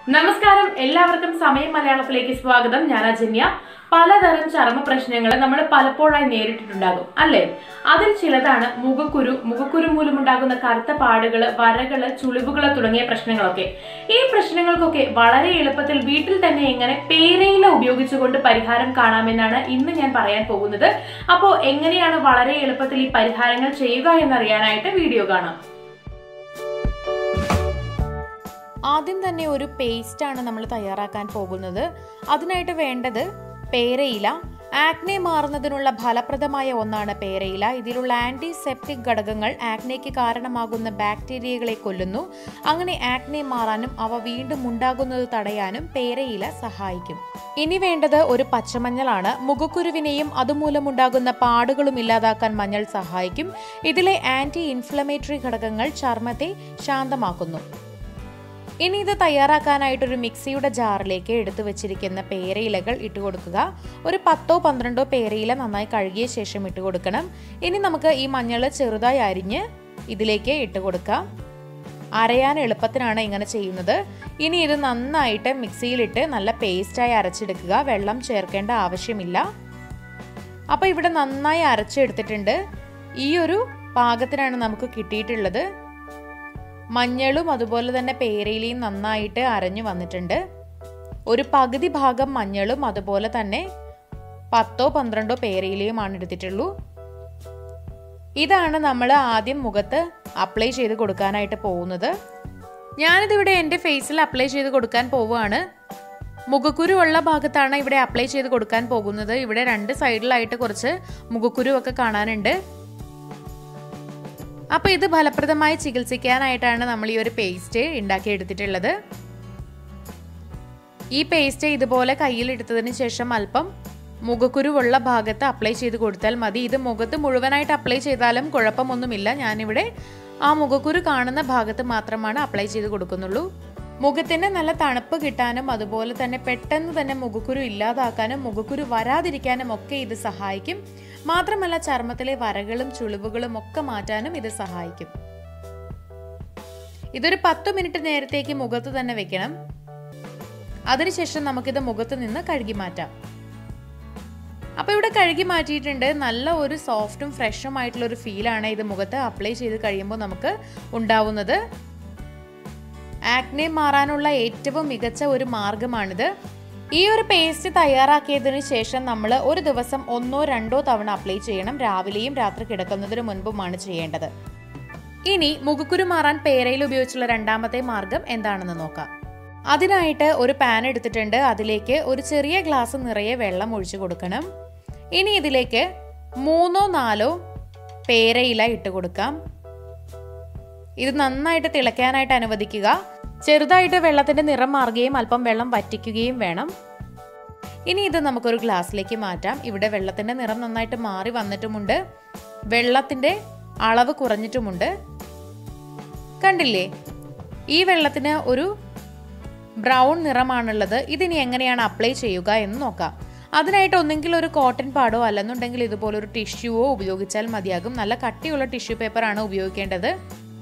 നമസ്കാരം എല്ലാവർക്കും സമയം മലയാളത്തിലേക്ക് സ്വാഗതം ഞാൻ അജന്യ പലതരം ചർമ്മ പ്രശ്നങ്ങൾ നമ്മൾ പലപ്പോഴായി നേരിട്ടിട്ടുണ്ടാകും അല്ലേ അതിൽ ചിലതാണ് മുഖക്കുരു മുഖക്കുരു മൂലമുണ്ടാകുന്ന കറുത്ത പാടുകൾ വരകള് ചുളിവുകൾ തുടങ്ങിയ പ്രശ്നങ്ങളൊക്കെ ഈ പ്രശ്നങ്ങൾക്കൊക്കെ വളരെ എളുപ്പത്തിൽ വീട്ടിൽ തന്നെ എങ്ങനെ പേരയില ഉപയോഗിച്ചുകൊണ്ട് പരിഹാരം കാണാമെന്നാണ് ഇന്ന് ഞാൻ പറയാൻ പോകുന്നത് അപ്പോൾ എങ്ങനെയാണ് വളരെ എളുപ്പത്തിൽ ഈ പരിഹാരങ്ങൾ ചെയ്യുക എന്നറിയാനായിട്ട് വീഡിയോ കാണാം ആദ്യം തന്നെ ഒരു പേസ്റ്റ് ആണ് നമ്മൾ തയ്യാറാക്കാൻ പോകുന്നത് അതിനായിട്ട് വേണ്ടത് പേരയില ആക്നെ മാറുന്നതിനുള്ള ഫലപ്രദമായ ഒന്നാണ് പേരയില ഇതിലുള്ള ആന്റിസെപ്റ്റിക് ഘടകങ്ങൾ ആക്നെക്ക് കാരണമാകുന്ന ബാക്ടീരിയകളെ കൊല്ലുന്നു അങ്ങനെ ആക്നെ മാറാനും അവ വീണ്ടും ഉണ്ടാകുന്നത് തടയാനും പേരയില സഹായിക്കും ഇനി വേണ്ടത് ഒരു പച്ചമഞ്ഞളാണ് മുഖക്കുരുവിനെയും അതുമൂലമുണ്ടാകുന്ന പാടുകളും ഇല്ലാതാക്കാൻ മഞ്ഞൾ സഹായിക്കും ഇതിലെ ആന്റി ഇൻഫ്ലമേറ്ററി ഘടകങ്ങൾ ചർമ്മത്തെ ശാന്തമാക്കുന്നു ഇനി ഇത് തയ്യാറാക്കാനായിട്ടൊരു മിക്സിയുടെ ജാറിലേക്ക് എടുത്തു വെച്ചിരിക്കുന്ന പേരയിലകൾ ഇട്ട് കൊടുക്കുക ഒരു പത്തോ പന്ത്രണ്ടോ പേരയില നന്നായി കഴുകിയ ശേഷം ഇട്ട് കൊടുക്കണം ഇനി നമുക്ക് ഈ മഞ്ഞൾ ചെറുതായി അരിഞ്ഞ് ഇതിലേക്ക് ഇട്ട് കൊടുക്കാം അരയാൻ എളുപ്പത്തിനാണ് ഇങ്ങനെ ചെയ്യുന്നത് ഇനി ഇത് നന്നായിട്ട് മിക്സിയിലിട്ട് നല്ല പേസ്റ്റായി അരച്ചെടുക്കുക വെള്ളം ചേർക്കേണ്ട ആവശ്യമില്ല അപ്പോൾ ഇവിടെ നന്നായി അരച്ചെടുത്തിട്ടുണ്ട് ഈ ഒരു പാകത്തിനാണ് നമുക്ക് കിട്ടിയിട്ടുള്ളത് മഞ്ഞളും അതുപോലെ തന്നെ പേരയിലയും നന്നായിട്ട് അരഞ്ഞു വന്നിട്ടുണ്ട് ഒരു പകുതി ഭാഗം മഞ്ഞളും അതുപോലെ തന്നെ പത്തോ പന്ത്രണ്ടോ പേരയിലയുമാണ് എടുത്തിട്ടുള്ളൂ ഇതാണ് നമ്മൾ ആദ്യം മുഖത്ത് അപ്ലൈ ചെയ്ത് കൊടുക്കാനായിട്ട് പോകുന്നത് ഞാനിതിവിടെ എൻ്റെ ഫേസിൽ അപ്ലൈ ചെയ്ത് കൊടുക്കാൻ പോവുകയാണ് മുഖക്കുരു ഉള്ള ഭാഗത്താണ് ഇവിടെ അപ്ലൈ ചെയ്ത് കൊടുക്കാൻ പോകുന്നത് ഇവിടെ രണ്ട് സൈഡിലായിട്ട് കുറച്ച് മുഖക്കുരു ഒക്കെ കാണാനുണ്ട് അപ്പോൾ ഇത് ഫലപ്രദമായി ചികിത്സിക്കാനായിട്ടാണ് നമ്മൾ ഈ ഒരു പേസ്റ്റ് ഉണ്ടാക്കിയെടുത്തിട്ടുള്ളത് ഈ പേസ്റ്റ് ഇതുപോലെ കയ്യിലെടുത്തതിന് ശേഷം അല്പം മുഖക്കുരുവുള്ള ഭാഗത്ത് അപ്ലൈ ചെയ്ത് കൊടുത്താൽ മതി ഇത് മുഖത്ത് മുഴുവനായിട്ട് അപ്ലൈ ചെയ്താലും കുഴപ്പമൊന്നുമില്ല ഞാനിവിടെ ആ മുഖക്കുരു കാണുന്ന ഭാഗത്ത് മാത്രമാണ് അപ്ലൈ ചെയ്ത് കൊടുക്കുന്നുള്ളൂ മുഖത്തിന് നല്ല തണുപ്പ് കിട്ടാനും അതുപോലെ തന്നെ പെട്ടെന്ന് തന്നെ മുഖക്കുരു ഇല്ലാതാക്കാനും മുഖക്കുരു വരാതിരിക്കാനും ഒക്കെ ഇത് സഹായിക്കും മാത്രമല്ല ചർമ്മത്തിലെ വരകളും ചുളിവുകളും ഒക്കെ മാറ്റാനും ഇത് സഹായിക്കും ഇതൊരു പത്ത് മിനിറ്റ് നേരത്തേക്ക് മുഖത്ത് തന്നെ വെക്കണം അതിനുശേഷം നമുക്കിത് മുഖത്ത് നിന്ന് കഴുകി മാറ്റാം അപ്പോൾ ഇവിടെ കഴുകി മാറ്റിയിട്ടുണ്ട് നല്ല ഒരു സോഫ്റ്റും ഫ്രഷും ആയിട്ടുള്ള ഒരു ഫീലാണ് ഇത് മുഖത്ത് അപ്ലൈ ചെയ്ത് കഴിയുമ്പോൾ നമുക്ക് ഉണ്ടാവുന്നത് ആക്നെ മാറാനുള്ള ഏറ്റവും മികച്ച ഒരു മാർഗമാണിത് ഈ ഒരു പേസ്റ്റ് തയ്യാറാക്കിയതിനു ശേഷം നമ്മൾ ഒരു ദിവസം ഒന്നോ രണ്ടോ തവണ അപ്ലൈ ചെയ്യണം രാവിലെയും രാത്രി കിടക്കുന്നതിന് മുൻപുമാണ് ചെയ്യേണ്ടത് ഇനി മുഖക്കുരു മാറാൻ പേരയിൽ ഉപയോഗിച്ചുള്ള രണ്ടാമത്തെ മാർഗം എന്താണെന്ന് നോക്കാം അതിനായിട്ട് ഒരു പാൻ എടുത്തിട്ടുണ്ട് അതിലേക്ക് ഒരു ചെറിയ ഗ്ലാസ് നിറയെ വെള്ളം ഒഴിച്ചു കൊടുക്കണം ഇനി ഇതിലേക്ക് മൂന്നോ നാലോ പേരയില ഇട്ട് കൊടുക്കാം ഇത് നന്നായിട്ട് തിളയ്ക്കാനായിട്ട് അനുവദിക്കുക ചെറുതായിട്ട് വെള്ളത്തിന്റെ നിറം മാറുകയും അല്പം വെള്ളം വറ്റിക്കുകയും വേണം ഇനി ഇത് നമുക്കൊരു ഗ്ലാസ്സിലേക്ക് മാറ്റാം ഇവിടെ വെള്ളത്തിന്റെ നിറം നന്നായിട്ട് മാറി വന്നിട്ടുമുണ്ട് വെള്ളത്തിന്റെ അളവ് കുറഞ്ഞിട്ടുമുണ്ട് കണ്ടില്ലേ ഈ വെള്ളത്തിന് ഒരു ബ്രൗൺ നിറമാണുള്ളത് ഇതിനി എങ്ങനെയാണ് അപ്ലൈ ചെയ്യുക എന്ന് നോക്കാം അതിനായിട്ട് ഒന്നെങ്കിൽ ഒരു കോട്ടൺ പാടോ അല്ലെന്നുണ്ടെങ്കിൽ ഇതുപോലെ ഒരു ടിഷ്യൂവോ ഉപയോഗിച്ചാൽ മതിയാകും നല്ല കട്ടിയുള്ള ടിഷ്യൂ പേപ്പറാണ് ഉപയോഗിക്കേണ്ടത്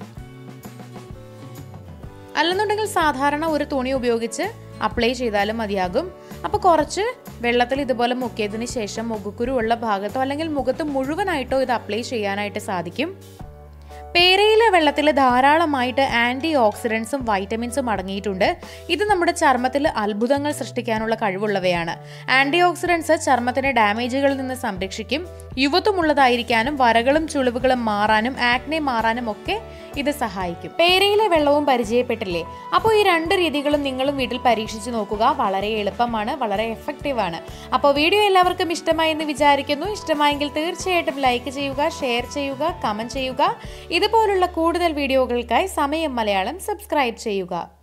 അല്ലെന്നുണ്ടെങ്കിൽ സാധാരണ ഒരു തുണി ഉപയോഗിച്ച് അപ്ലൈ ചെയ്താലും മതിയാകും അപ്പോൾ കുറച്ച് വെള്ളത്തിൽ ഇതുപോലെ മുക്കിയതിന് ശേഷം മുഖക്കുരു ഉള്ള ഭാഗത്തോ അല്ലെങ്കിൽ മുഖത്ത് മുഴുവനായിട്ടോ ഇത് അപ്ലൈ ചെയ്യാനായിട്ട് സാധിക്കും പേരയിലെ വെള്ളത്തിൽ ധാരാളമായിട്ട് ആൻറ്റി ഓക്സിഡൻസും വൈറ്റമിൻസും അടങ്ങിയിട്ടുണ്ട് ഇത് നമ്മുടെ ചർമ്മത്തിൽ അത്ഭുതങ്ങൾ സൃഷ്ടിക്കാനുള്ള കഴിവുള്ളവയാണ് ആൻറ്റി ഓക്സിഡൻസ് ചർമ്മത്തിന്റെ ഡാമേജുകളിൽ നിന്ന് സംരക്ഷിക്കും യുവത്വമുള്ളതായിരിക്കാനും വരകളും ചുളിവുകളും മാറാനും ആക്നെ മാറാനും ഒക്കെ ഇത് സഹായിക്കും പേരയിലെ വെള്ളവും പരിചയപ്പെട്ടില്ലേ അപ്പോൾ ഈ രണ്ട് രീതികളും നിങ്ങളും വീട്ടിൽ പരീക്ഷിച്ച് നോക്കുക വളരെ എളുപ്പമാണ് വളരെ എഫക്റ്റീവ് ആണ് അപ്പോൾ വീഡിയോ എല്ലാവർക്കും ഇഷ്ടമായി എന്ന് വിചാരിക്കുന്നു ഇഷ്ടമായെങ്കിൽ തീർച്ചയായിട്ടും ലൈക്ക് ചെയ്യുക ഷെയർ ചെയ്യുക കമൻറ്റ് ചെയ്യുക ഇതുപോലുള്ള കൂടുതൽ വീഡിയോകൾക്കായി സമയം മലയാളം സബ്സ്ക്രൈബ് ചെയ്യുക